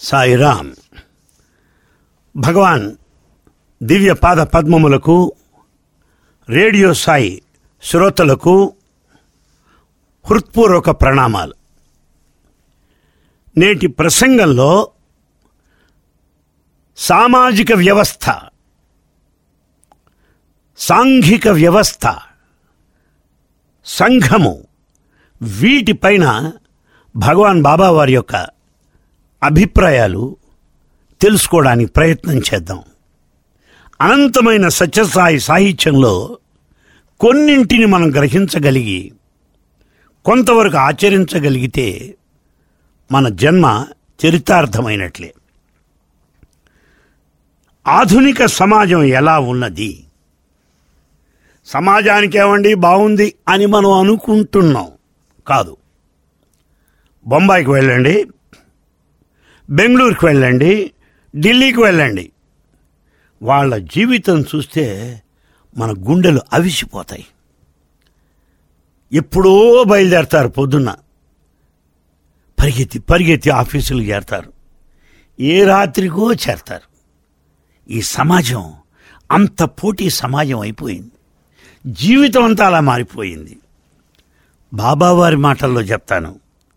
సాయిరామ్ భగవాన్ దివ్య పాద పద్మములకు రేడియో సాయి శ్రోతలకు హృత్పూర్వక ప్రణామాలు నేటి ప్రసంగంలో సామాజిక వ్యవస్థ సాంఘిక వ్యవస్థ సంఘము వీటిపైన భగవాన్ బాబా వారి యొక్క అభిప్రాయాలు తెలుసుకోవడానికి ప్రయత్నం చేద్దాం అనంతమైన సత్యసాయి సాహిత్యంలో కొన్నింటిని మనం గ్రహించగలిగి కొంతవరకు ఆచరించగలిగితే మన జన్మ చరితార్థమైనట్లే ఆధునిక సమాజం ఎలా ఉన్నది సమాజానికి ఏమండి బాగుంది అని మనం అనుకుంటున్నాం కాదు బొంబాయికి వెళ్ళండి బెంగళూరుకి వెళ్ళండి ఢిల్లీకి వెళ్ళండి వాళ్ళ జీవితం చూస్తే మన గుండెలు అవిసిపోతాయి ఎప్పుడో బయలుదేరతారు పొద్దున్న పరిగెత్తి పరిగెత్తి ఆఫీసులకు చేరతారు ఏ రాత్రికో చేరతారు ఈ సమాజం అంత పోటీ సమాజం అయిపోయింది జీవితం అంతా అలా మారిపోయింది బాబావారి మాటల్లో చెప్తాను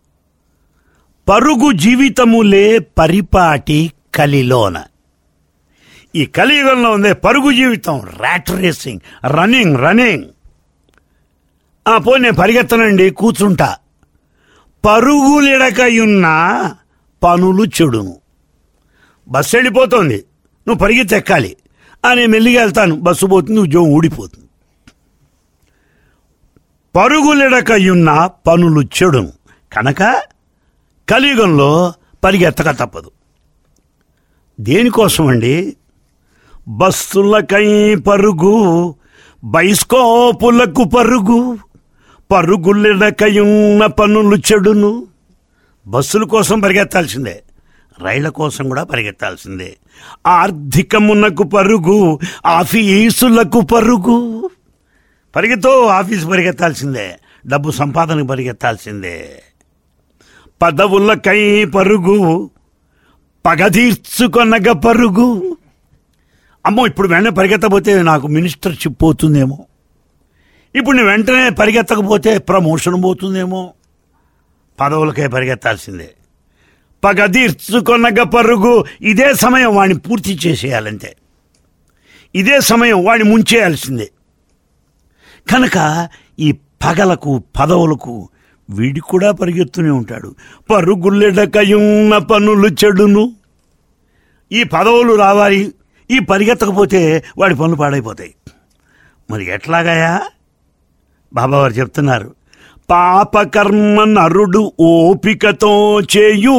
పరుగు జీవితములే పరిపాటి కలిలోన ఈ కలియుగంలో ఉందే పరుగు జీవితం ర్యాట్ రేసింగ్ రన్నింగ్ రన్నింగ్ ఆ పో నేను పరిగెత్తనండి కూర్చుంటా పరుగులిడకయున్న పనులు చెడును బస్సు వెళ్ళిపోతుంది నువ్వు పరిగెత్తెక్కాలి ఆ నేను మెల్లిగా వెళ్తాను బస్సు పోతుంది ఉద్యోగం ఊడిపోతుంది పరుగులిడకయున్న పనులు చెడును కనుక కలియుగంలో పరిగెత్తక తప్పదు దేనికోసం అండి బస్సులకై పరుగు బైస్కోపులకు పరుగు పరుగులిడకయున్న పనులు చెడును బస్సుల కోసం పరిగెత్తాల్సిందే రైళ్ల కోసం కూడా పరిగెత్తాల్సిందే ఆర్థికమునకు పరుగు ఆఫీసులకు పరుగు పరిగెత్తో ఆఫీసు పరిగెత్తాల్సిందే డబ్బు సంపాదనకు పరిగెత్తాల్సిందే పదవులకై పరుగు పగదీర్చుకొనగ పరుగు అమ్మో ఇప్పుడు వెంటనే పరిగెత్తకపోతే నాకు మినిస్టర్షిప్ పోతుందేమో ఇప్పుడు నేను వెంటనే పరిగెత్తకపోతే ప్రమోషన్ పోతుందేమో పదవులకే పరిగెత్తాల్సిందే పగదీర్చుకొనగ పరుగు ఇదే సమయం వాడిని పూర్తి చేసేయాలంతే ఇదే సమయం వాడిని ముంచేయాల్సిందే కనుక ఈ పగలకు పదవులకు వీడి కూడా పరిగెత్తూనే ఉంటాడు పరుగుల్లెడకయున్న పనులు చెడును ఈ పదవులు రావాలి ఈ పరిగెత్తకపోతే వాడి పనులు పాడైపోతాయి మరి ఎట్లాగాయా బాబావారు చెప్తున్నారు పాపకర్మ నరుడు ఓపికతో చేయు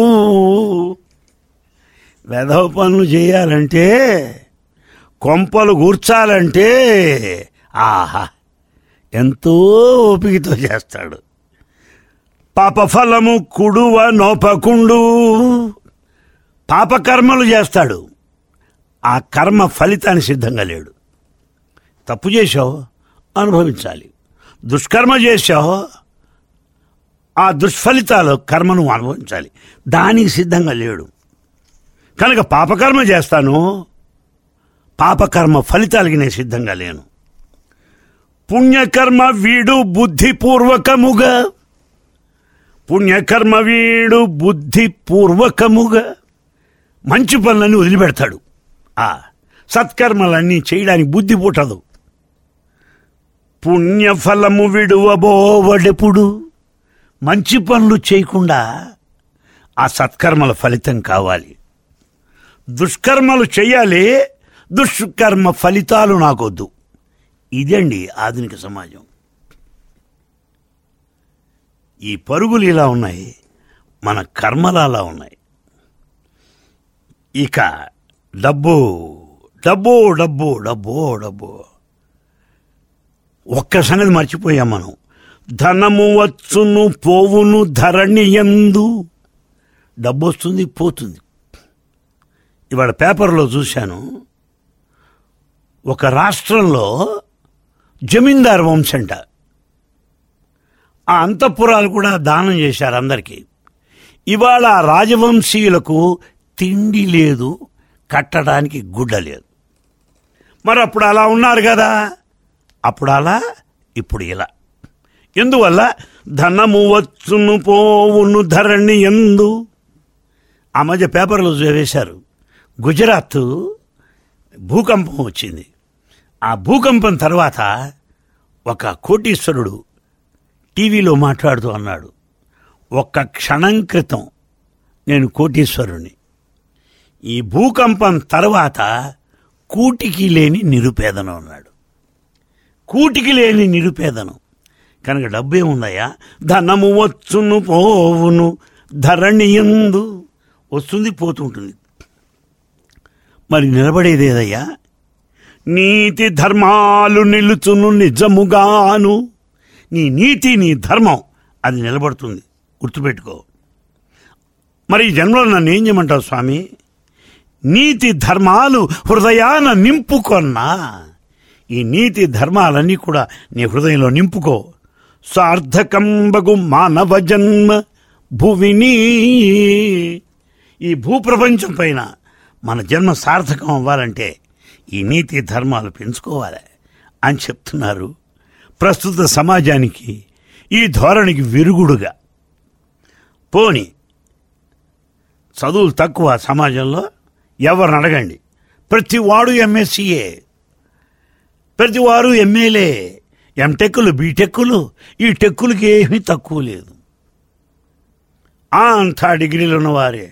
వెధవ పనులు చేయాలంటే కొంపలు కూర్చాలంటే ఆహా ఎంతో ఓపికతో చేస్తాడు పాపఫలము కుడువ నోపకుండు పాపకర్మలు చేస్తాడు ఆ కర్మ ఫలితాన్ని సిద్ధంగా లేడు తప్పు చేశావు అనుభవించాలి దుష్కర్మ చేశావు ఆ దుష్ఫలితాలు కర్మను అనుభవించాలి దానికి సిద్ధంగా లేడు కనుక పాపకర్మ చేస్తాను పాపకర్మ ఫలితాలకి నేను సిద్ధంగా లేను పుణ్యకర్మ వీడు బుద్ధిపూర్వకముగా పుణ్యకర్మ వీడు బుద్ధిపూర్వకముగా మంచి పనులన్నీ వదిలిపెడతాడు ఆ సత్కర్మలన్నీ చేయడానికి బుద్ధి పుట్టదు పుణ్యఫలము విడువబోవడెప్పుడు మంచి పనులు చేయకుండా ఆ సత్కర్మల ఫలితం కావాలి దుష్కర్మలు చేయాలి దుష్కర్మ ఫలితాలు నాకొద్దు ఇదండి ఆధునిక సమాజం ఈ పరుగులు ఇలా ఉన్నాయి మన కర్మలు అలా ఉన్నాయి ఇక డబ్బు డబ్బు డబ్బు డబ్బు డబ్బు ఒక్క సంగతి మర్చిపోయాం మనం ధనము వచ్చును పోవును ధరణి ఎందు డబ్బు వస్తుంది పోతుంది ఇవాళ పేపర్లో చూశాను ఒక రాష్ట్రంలో జమీందార్ వంశంట ఆ అంతఃపురాలు కూడా దానం చేశారు అందరికీ ఇవాళ ఆ రాజవంశీయులకు తిండి లేదు కట్టడానికి గుడ్డ లేదు మరి అప్పుడు అలా ఉన్నారు కదా అప్పుడు అలా ఇప్పుడు ఇలా ఎందువల్ల ధనము వచ్చును పోవును ధరణి ఎందు ఆ మధ్య పేపర్లో వేశారు గుజరాత్ భూకంపం వచ్చింది ఆ భూకంపం తర్వాత ఒక కోటీశ్వరుడు టీవీలో మాట్లాడుతూ అన్నాడు ఒక్క క్షణం క్రితం నేను కోటీశ్వరుని ఈ భూకంపం తర్వాత కూటికి లేని నిరుపేదనం అన్నాడు కూటికి లేని నిరుపేదనం కనుక డబ్బు ఏముందయ్యా ధనము వచ్చును పోవును ధరణి ఎందు వస్తుంది పోతుంటుంది మరి నిలబడేది ఏదయ్యా నీతి ధర్మాలు నిలుచును నిజముగాను నీ నీతి నీ ధర్మం అది నిలబడుతుంది గుర్తుపెట్టుకో మరి ఈ జన్మలో నన్ను ఏం చేయమంటావు స్వామి నీతి ధర్మాలు హృదయాన నింపుకొన్నా ఈ నీతి ధర్మాలన్నీ కూడా నీ హృదయంలో నింపుకో సార్థకంబగు మానవ జన్మ భువిని ఈ భూప్రపంచం పైన మన జన్మ సార్థకం అవ్వాలంటే ఈ నీతి ధర్మాలు పెంచుకోవాలి అని చెప్తున్నారు ప్రస్తుత సమాజానికి ఈ ధోరణికి విరుగుడుగా పోని చదువులు తక్కువ సమాజంలో ఎవరిని అడగండి ప్రతి వాడు ఎంఎస్సీఏ ప్రతి వారు ఎమ్మెల్యే ఎంటెక్కులు బీటెక్కులు ఈ టెక్కులకి ఏమీ తక్కువ లేదు ఆ అంతా డిగ్రీలు ఉన్నవారే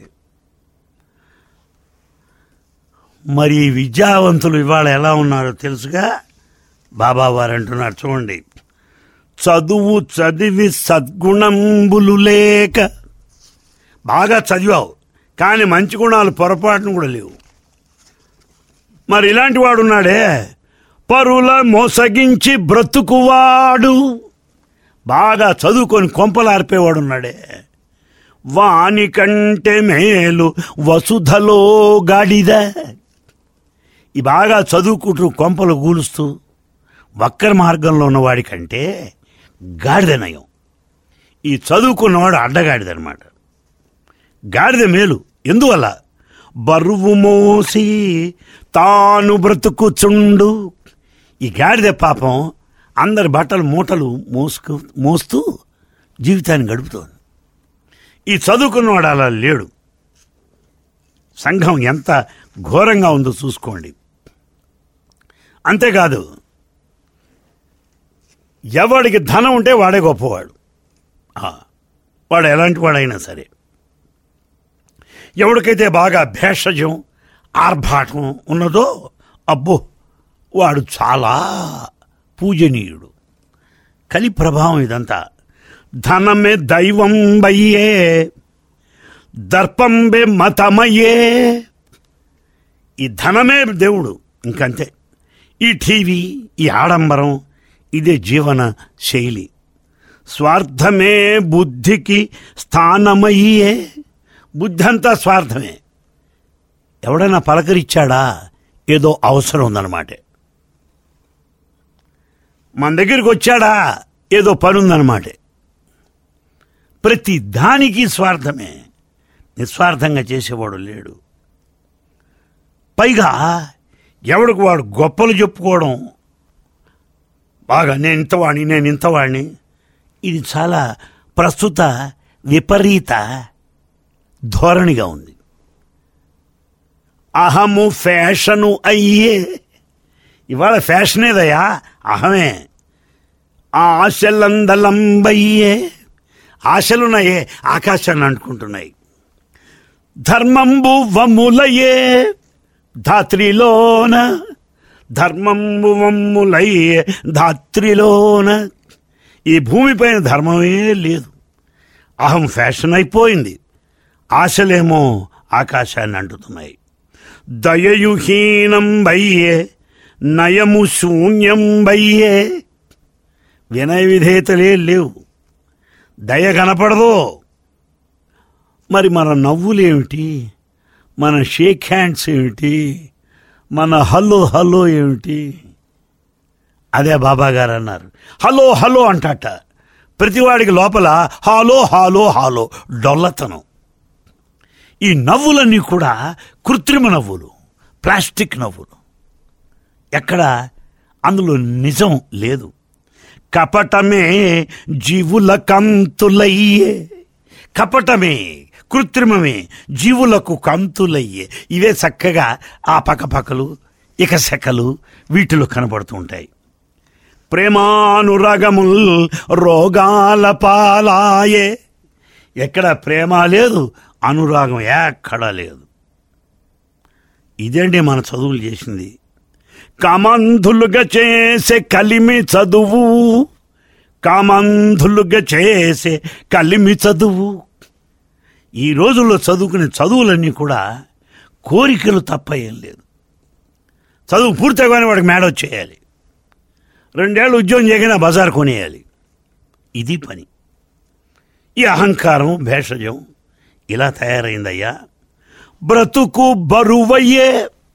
మరి ఈ విద్యావంతులు ఇవాళ ఎలా ఉన్నారో తెలుసుగా బాబా వారు అంటున్నారు చూడండి చదువు చదివి సద్గుణంబులు లేక బాగా చదివావు కానీ మంచి గుణాలు పొరపాటును కూడా లేవు మరి ఇలాంటి వాడు ఉన్నాడే పరుల మోసగించి బ్రతుకువాడు బాగా చదువుకొని కొంపలార్పేవాడు ఉన్నాడే వాని కంటే మేలు వసుధలో గాడిద ఈ బాగా చదువుకుంటూ కొంపలు గూలుస్తూ వక్ర మార్గంలో ఉన్నవాడి కంటే గాడిద నయం ఈ చదువుకున్నవాడు అడ్డగాడిదనమాట గాడిద మేలు ఎందువల్ల బరువు మోసి తాను బ్రతుకుచుండు ఈ గాడిద పాపం అందరి బట్టలు మూటలు మోసుకు మోస్తూ జీవితాన్ని గడుపుతోంది ఈ చదువుకున్నవాడు అలా లేడు సంఘం ఎంత ఘోరంగా ఉందో చూసుకోండి అంతేకాదు ఎవడికి ధనం ఉంటే వాడే గొప్పవాడు ఆ, వాడు ఎలాంటి వాడైనా సరే ఎవడికైతే బాగా భేషజం ఆర్భాటం ఉన్నదో అబ్బో వాడు చాలా పూజనీయుడు కలి ప్రభావం ఇదంతా ధనమే దైవం బయ్యే దర్పంబే మతమయ్యే ఈ ధనమే దేవుడు ఇంకంతే ఈ టీవీ ఈ ఆడంబరం ఇదే జీవన శైలి స్వార్థమే బుద్ధికి స్థానమయ్యే బుద్ధి అంతా స్వార్థమే ఎవడైనా పలకరిచ్చాడా ఏదో అవసరం ఉందన్నమాట మన దగ్గరికి వచ్చాడా ఏదో పని ఉందన్నమాట ప్రతి దానికి స్వార్థమే నిస్వార్థంగా చేసేవాడు లేడు పైగా ఎవడికి వాడు గొప్పలు చెప్పుకోవడం బాగా నేను ఇంతవాణ్ణి నేను ఇంతవాణ్ణి ఇది చాలా ప్రస్తుత విపరీత ధోరణిగా ఉంది అహము ఫ్యాషను అయ్యే ఇవాళ ఫ్యాషన్ ఏదయ్యా అహమే ఆశలందలంబయ్యే ఆశలున్నాయే ఆకాశాన్ని అంటుకుంటున్నాయి ధర్మంబు వములయే ధాత్రిలోన ధర్మంబు వమ్ములయ్యే ధాత్రిలోన ఈ భూమిపైన ధర్మమే లేదు అహం ఫ్యాషన్ అయిపోయింది ఆశలేమో ఆకాశాన్ని అంటుతున్నాయి దయయుహీనం బయ్యే నయము శూన్యం బయ్యే వినయ విధేయతలే లేవు దయ కనపడదు మరి మన నవ్వులేమిటి మన షేక్ హ్యాండ్స్ ఏమిటి మన హలో హలో ఏమిటి అదే బాబా గారు అన్నారు హలో హలో అంటట ప్రతివాడికి లోపల హాలో హాలో హాలో డొల్లతనం ఈ నవ్వులన్నీ కూడా కృత్రిమ నవ్వులు ప్లాస్టిక్ నవ్వులు ఎక్కడ అందులో నిజం లేదు కపటమే జీవుల కంతులయ్యే కపటమే కృత్రిమమే జీవులకు కంతులయ్యే ఇవే చక్కగా ఆ పక్కపక్కలు ఇక సెకలు వీటిలో కనబడుతూ ఉంటాయి ప్రేమానురాగముల్ రోగాల పాలాయే ఎక్కడ ప్రేమ లేదు అనురాగం ఎక్కడా లేదు ఇదేంటి మన చదువులు చేసింది కామంధులుగా చేసే కలిమి చదువు కామంధులుగా చేసే కలిమి చదువు ఈ రోజుల్లో చదువుకునే చదువులన్నీ కూడా కోరికలు తప్ప ఏం లేదు చదువు పూర్తిగానే వాడికి మేడ వచ్చేయాలి రెండేళ్ళు ఉద్యోగం చేయగానే బజార్ కొనేయాలి ఇది పని ఈ అహంకారం భేషజం ఇలా తయారైందయ్యా బ్రతుకు బరువయ్యే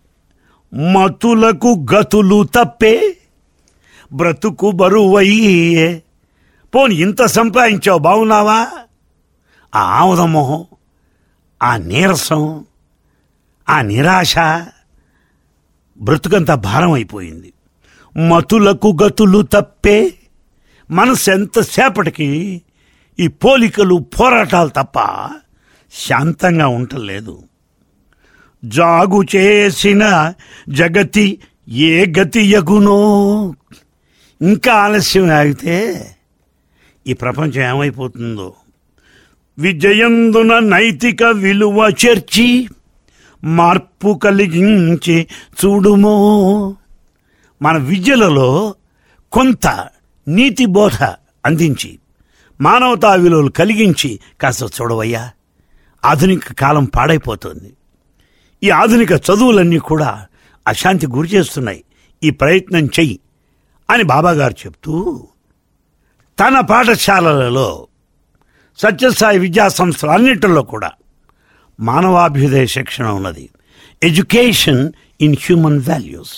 మతులకు గతులు తప్పే బ్రతుకు బరువయ్యే పోని ఇంత సంపాదించావు బాగున్నావా ఆ ఆముద మొహం ఆ నీరసం ఆ నిరాశ బ్రతుకంత భారం అయిపోయింది మతులకు గతులు తప్పే మనసు ఎంతసేపటికి ఈ పోలికలు పోరాటాలు తప్ప శాంతంగా ఉండలేదు జాగు చేసిన జగతి ఏ గతి యగునో ఇంకా ఆలస్యం ఆగితే ఈ ప్రపంచం ఏమైపోతుందో విజయందున నైతిక విలువ చేర్చి మార్పు కలిగించి చూడుమో మన విద్యలలో కొంత నీతి బోధ అందించి మానవతా విలువలు కలిగించి కాస్త చూడవయ్యా ఆధునిక కాలం పాడైపోతుంది ఈ ఆధునిక చదువులన్నీ కూడా అశాంతి గురి చేస్తున్నాయి ఈ ప్రయత్నం చెయ్యి అని బాబాగారు చెప్తూ తన పాఠశాలలలో సత్యసాయి విద్యా సంస్థలు అన్నింటిలో కూడా మానవాభ్యుదయ శిక్షణ ఉన్నది education in human values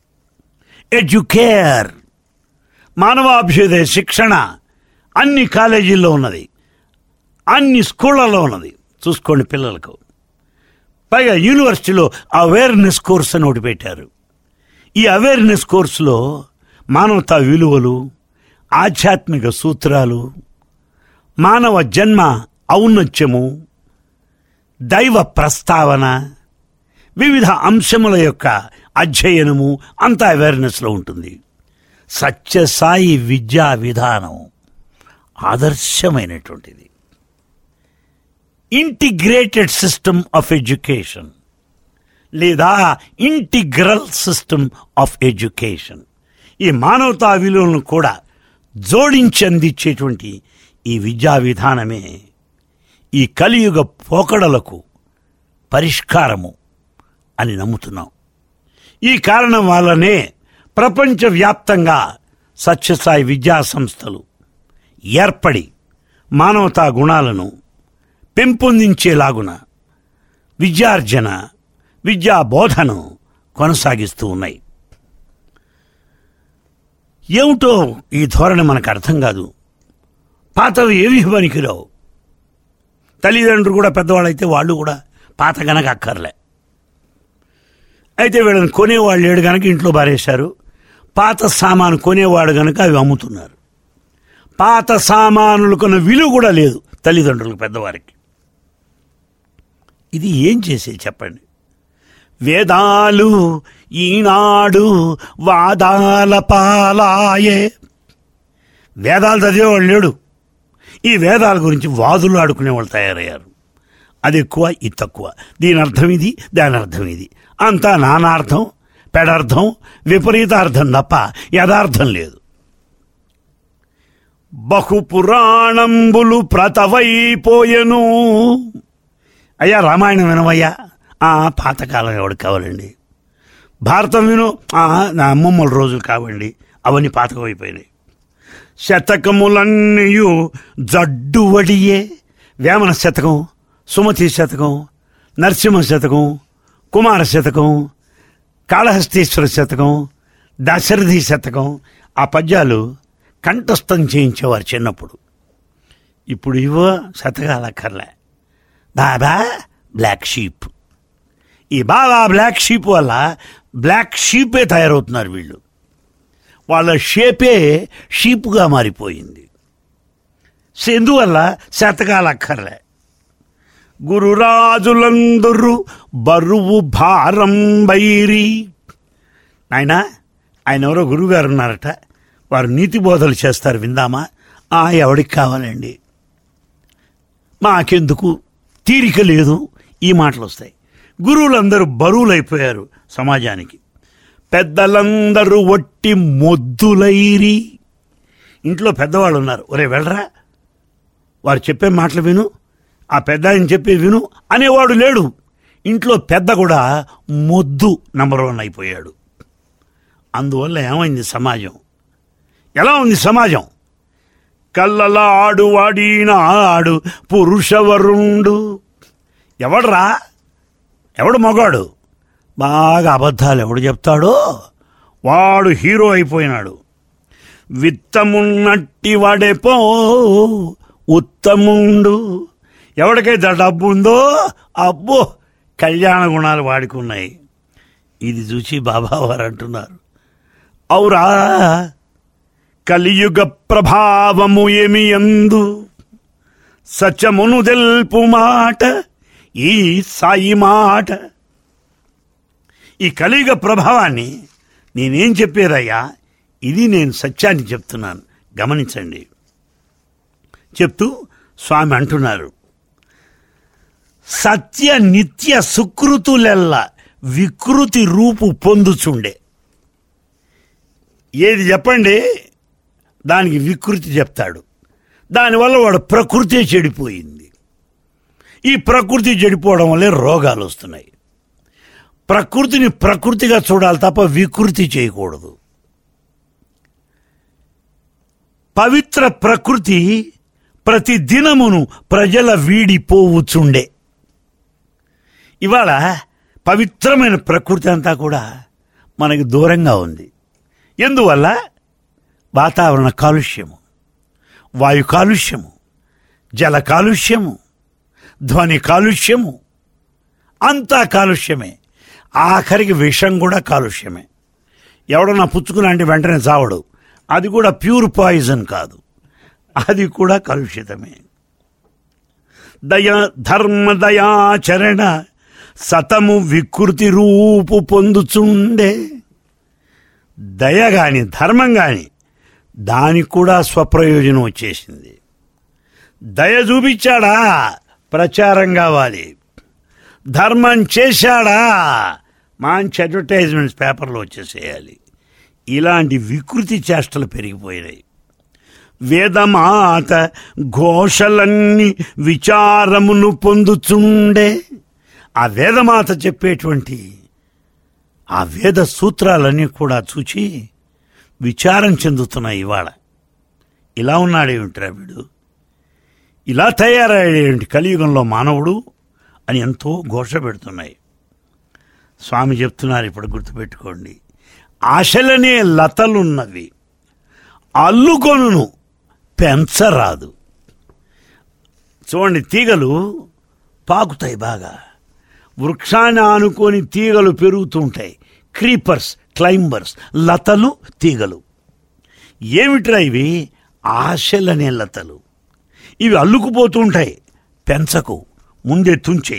Educare మానవాభ్యుదయ శిక్షణ అన్ని కాలేజీల్లో ఉన్నది అన్ని స్కూళ్ళలో ఉన్నది చూసుకోండి పిల్లలకు పైగా యూనివర్సిటీలో అవేర్నెస్ కోర్స్ అని ఒకటి పెట్టారు ఈ అవేర్నెస్ కోర్సులో మానవతా విలువలు ఆధ్యాత్మిక సూత్రాలు మానవ జన్మ ఔన్నత్యము దైవ ప్రస్తావన వివిధ అంశముల యొక్క అధ్యయనము అంతా అవేర్నెస్లో ఉంటుంది సత్యసాయి విద్యా విధానం ఆదర్శమైనటువంటిది ఇంటిగ్రేటెడ్ సిస్టమ్ ఆఫ్ ఎడ్యుకేషన్ లేదా ఇంటిగ్రల్ సిస్టమ్ ఆఫ్ ఎడ్యుకేషన్ ఈ మానవతా విలువలను కూడా జోడించి అందించేటువంటి ఈ విద్యా విధానమే ఈ కలియుగ పోకడలకు పరిష్కారము అని నమ్ముతున్నాం ఈ కారణం వల్లనే ప్రపంచవ్యాప్తంగా సత్యసాయి విద్యా సంస్థలు ఏర్పడి మానవతా గుణాలను పెంపొందించేలాగున విద్యార్జన విద్యా బోధను కొనసాగిస్తూ ఉన్నాయి ఏమిటో ఈ ధోరణి మనకు అర్థం కాదు పాతవి ఏవి పనికిరావు తల్లిదండ్రులు కూడా పెద్దవాళ్ళైతే వాళ్ళు కూడా పాత గనక అక్కర్లే అయితే వీళ్ళని కొనేవాళ్ళు లేడు గనక ఇంట్లో బారేశారు పాత సామాను కొనేవాడు గనక అవి అమ్ముతున్నారు పాత సామానులకున్న విలువ కూడా లేదు తల్లిదండ్రులకు పెద్దవారికి ఇది ఏం చేసే చెప్పండి వేదాలు ఈనాడు వాదాల పాలాయే వేదాలు చదివేవాళ్ళు లేడు ఈ వేదాల గురించి వాదులు ఆడుకునే వాళ్ళు తయారయ్యారు అది ఎక్కువ ఇది తక్కువ దీని అర్థం ఇది దాని అర్థం ఇది అంతా నానార్థం పెడార్థం విపరీతార్థం తప్ప యథార్థం లేదు బహు పురాణంబులు ప్రతవైపోయెను అయ్యా రామాయణం వినవయ్యా ఆ పాతకాలం ఎవడు కావాలండి భారతం విను ఆ, నా అమ్మమ్మల రోజులు కావండి అవన్నీ పాతకమైపోయినాయి శతకములన్నీయు జడ్డు వడియే వేమన శతకం సుమతి శతకం నరసింహ శతకం కుమార శతకం కాళహస్తీశ్వర శతకం దశరథి శతకం ఆ పద్యాలు కంఠస్థం చేయించేవారు చిన్నప్పుడు ఇప్పుడు ఇవో శతకాలు అక్కర్లే బాబా బ్లాక్ షీప్ ఈ బాగా బ్లాక్ షీప్ వల్ల బ్లాక్ షీపే తయారవుతున్నారు వీళ్ళు వాళ్ళ షేపే షీప్గా మారిపోయింది సో ఎందువల్ల శతకాలక్కర్లే గురురాజులందరూ బరువు భారం బైరి నాయనా ఆయన ఎవరో గురువుగారు ఉన్నారట వారు నీతి బోధలు చేస్తారు విందామా ఆ ఎవడికి కావాలండి మాకెందుకు తీరిక లేదు ఈ మాటలు వస్తాయి గురువులందరూ బరువులైపోయారు సమాజానికి పెద్దలందరూ వట్టి మొద్దులైరి ఇంట్లో పెద్దవాళ్ళు ఉన్నారు ఒరే వెళ్ళరా వారు చెప్పే మాటలు విను ఆ పెద్ద ఆయన చెప్పే విను అనేవాడు లేడు ఇంట్లో పెద్ద కూడా మొద్దు నంబర్ వన్ అయిపోయాడు అందువల్ల ఏమైంది సమాజం ఎలా ఉంది సమాజం కళ్ళలాడు వాడినాడు పురుషవరుండు ఎవడ్రా ఎవడు మగాడు బాగా అబద్ధాలు ఎవడు చెప్తాడో వాడు హీరో అయిపోయినాడు విత్తమున్నట్టి వాడేపో ఉత్తముండు ఎవరికైతే డబ్బు ఉందో అబ్బో కళ్యాణ గుణాలు వాడికి ఉన్నాయి ఇది చూసి బాబా వారు అంటున్నారు అవురా కలియుగ ప్రభావము ఏమి ఎందు సత్యమును తెల్పు మాట ఈ సాయి మాట ఈ కలియుగ ప్రభావాన్ని నేనేం చెప్పేదయ్యా ఇది నేను సత్యాన్ని చెప్తున్నాను గమనించండి చెప్తూ స్వామి అంటున్నారు సత్య నిత్య సుకృతులెల్ల వికృతి రూపు పొందుచుండే ఏది చెప్పండి దానికి వికృతి చెప్తాడు దానివల్ల వాడు ప్రకృతి చెడిపోయింది ఈ ప్రకృతి చెడిపోవడం వల్లే రోగాలు వస్తున్నాయి ప్రకృతిని ప్రకృతిగా చూడాలి తప్ప వికృతి చేయకూడదు పవిత్ర ప్రకృతి ప్రతి దినమును ప్రజల వీడిపోవుచుండే ఇవాళ పవిత్రమైన ప్రకృతి అంతా కూడా మనకి దూరంగా ఉంది ఎందువల్ల వాతావరణ కాలుష్యము వాయు కాలుష్యము జల కాలుష్యము ధ్వని కాలుష్యము అంతా కాలుష్యమే ఆఖరికి విషం కూడా కాలుష్యమే ఎవడన్నా పుచ్చుకుని అంటే వెంటనే చావడు అది కూడా ప్యూర్ పాయిజన్ కాదు అది కూడా కలుషితమే దయ ధర్మ దయాచరణ సతము వికృతి రూపు పొందుచుండే దయ గాని ధర్మం గాని దానికి కూడా స్వప్రయోజనం వచ్చేసింది దయ చూపించాడా ప్రచారం కావాలి ధర్మం చేశాడా మంచి అడ్వర్టైజ్మెంట్స్ పేపర్లో వచ్చేసేయాలి ఇలాంటి వికృతి చేష్టలు పెరిగిపోయినాయి వేదమాత ఘోషలన్నీ విచారమును పొందుచుండే ఆ వేదమాత చెప్పేటువంటి ఆ వేద సూత్రాలన్నీ కూడా చూచి విచారం చెందుతున్నాయి ఇవాళ ఇలా ఉన్నాడేమిట్రా వీడు ఇలా తయారయ్యేంటి కలియుగంలో మానవుడు అని ఎంతో ఘోష పెడుతున్నాయి స్వామి చెప్తున్నారు ఇప్పుడు గుర్తుపెట్టుకోండి ఆశలనే లతలున్నవి అల్లుకొనును పెంచరాదు చూడండి తీగలు పాకుతాయి బాగా వృక్షాన్ని ఆనుకొని తీగలు పెరుగుతూ ఉంటాయి క్రీపర్స్ క్లైంబర్స్ లతలు తీగలు ఏమిట్రా ఇవి ఆశలనే లతలు ఇవి అల్లుకుపోతూ ఉంటాయి పెంచకు ముందే తుంచే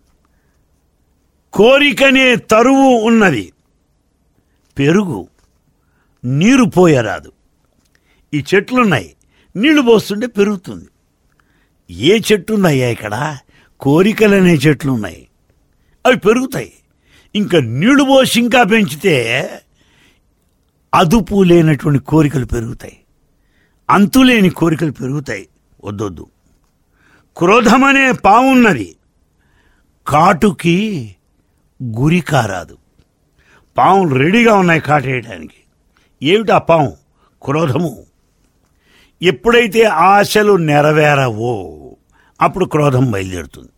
కోరికనే తరువు ఉన్నది పెరుగు నీరు పోయరాదు ఈ చెట్లున్నాయి నీళ్లు పోస్తుంటే పెరుగుతుంది ఏ చెట్టు ఉన్నాయా ఇక్కడ కోరికలనే చెట్లు ఉన్నాయి అవి పెరుగుతాయి ఇంకా నీళ్లు పోసి ఇంకా పెంచితే అదుపు లేనటువంటి కోరికలు పెరుగుతాయి అంతులేని కోరికలు పెరుగుతాయి వద్దొద్దు క్రోధమనే పావున్నది కాటుకి గురి కారాదు పాములు రెడీగా ఉన్నాయి కాటేయడానికి ఏమిటి ఆ పాము క్రోధము ఎప్పుడైతే ఆశలు నెరవేరవో అప్పుడు క్రోధం బయలుదేరుతుంది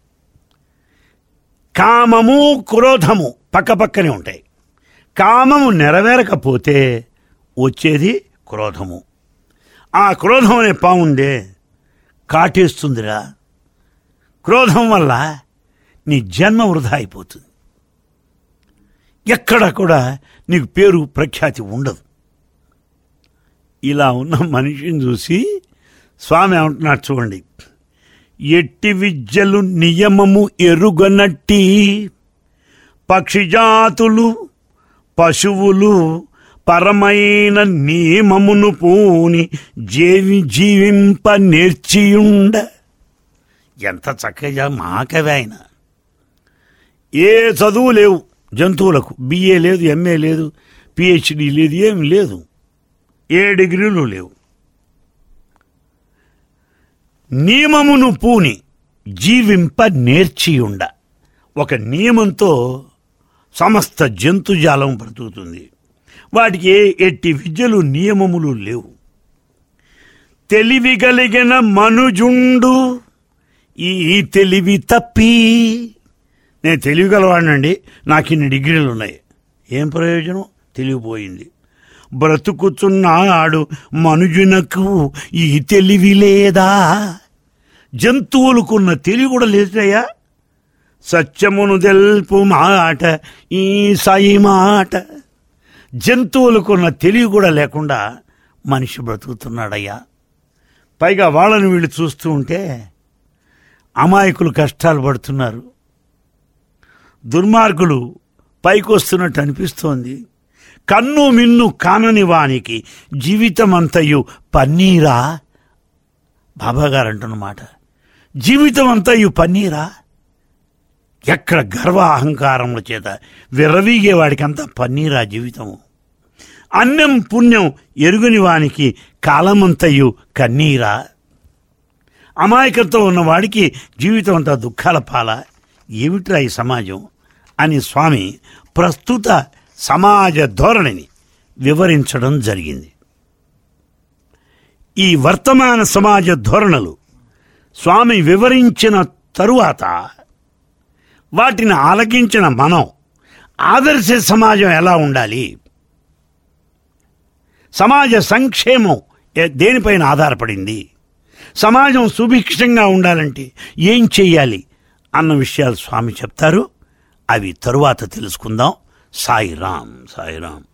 కామము క్రోధము పక్కపక్కనే ఉంటాయి కామము నెరవేరకపోతే వచ్చేది క్రోధము ఆ క్రోధం అనే పాముందే కాటేస్తుందిరా క్రోధం వల్ల నీ జన్మ వృధా అయిపోతుంది ఎక్కడ కూడా నీకు పేరు ప్రఖ్యాతి ఉండదు ఇలా ఉన్న మనిషిని చూసి స్వామి ఏమంటున్నాడు చూడండి ఎట్టి విద్యలు నియమము ఎరుగనట్టి పక్షిజాతులు పశువులు పరమైన నియమమును పూని జీవి జీవింప నేర్చియుండ ఎంత చక్కగా మాకవే ఆయన ఏ చదువు లేవు జంతువులకు బిఏ లేదు ఎంఏ లేదు పిహెచ్డి లేదు ఏం లేదు ఏ డిగ్రీలు లేవు నియమమును పూని జీవింప నేర్చియుండ ఒక నియమంతో సమస్త జంతుజాలం బ్రతుకుతుంది వాటికి ఏ ఎట్టి విద్యలు నియమములు లేవు తెలివి కలిగిన మనుజుండు ఈ తెలివి తప్పి నేను తెలివి గలవాడినండి నాకు ఇన్ని డిగ్రీలు ఉన్నాయి ఏం ప్రయోజనం తెలివిపోయింది బ్రతుకుతున్నాడు మనుజునకు ఈ తెలివి లేదా జంతువులకున్న తెలివి కూడా లేదయ్యా సత్యమును తెల్పు మాట ఈ సాయి మాట జంతువులకున్న తెలివి కూడా లేకుండా మనిషి బ్రతుకుతున్నాడయ్యా పైగా వాళ్ళని వీళ్ళు చూస్తూ ఉంటే అమాయకులు కష్టాలు పడుతున్నారు దుర్మార్గులు పైకొస్తున్నట్టు అనిపిస్తోంది కన్ను మిన్ను కానని వానికి జీవితమంతయు పన్నీరా బాబాగారు అంటున్నమాట జీవితం అంతయు పన్నీరా ఎక్కడ గర్వ అహంకారముల చేత విర్రవీగే వాడికంతా పన్నీరా జీవితము అన్నం పుణ్యం ఎరుగని వానికి కాలమంతయు కన్నీరా అమాయకత్వం ఉన్నవాడికి జీవితం అంతా దుఃఖాల పాల ఏమిట్రా ఈ సమాజం అని స్వామి ప్రస్తుత సమాజ ధోరణిని వివరించడం జరిగింది ఈ వర్తమాన సమాజ ధోరణులు స్వామి వివరించిన తరువాత వాటిని ఆలకించిన మనం ఆదర్శ సమాజం ఎలా ఉండాలి సమాజ సంక్షేమం ఏ- దేనిపైన ఆధారపడింది సమాజం సుభిక్షంగా ఉండాలంటే ఏం చెయ్యాలి అన్న విషయాలు స్వామి చెప్తారు అవి తరువాత తెలుసుకుందాం సాయిరాం సాయిరాం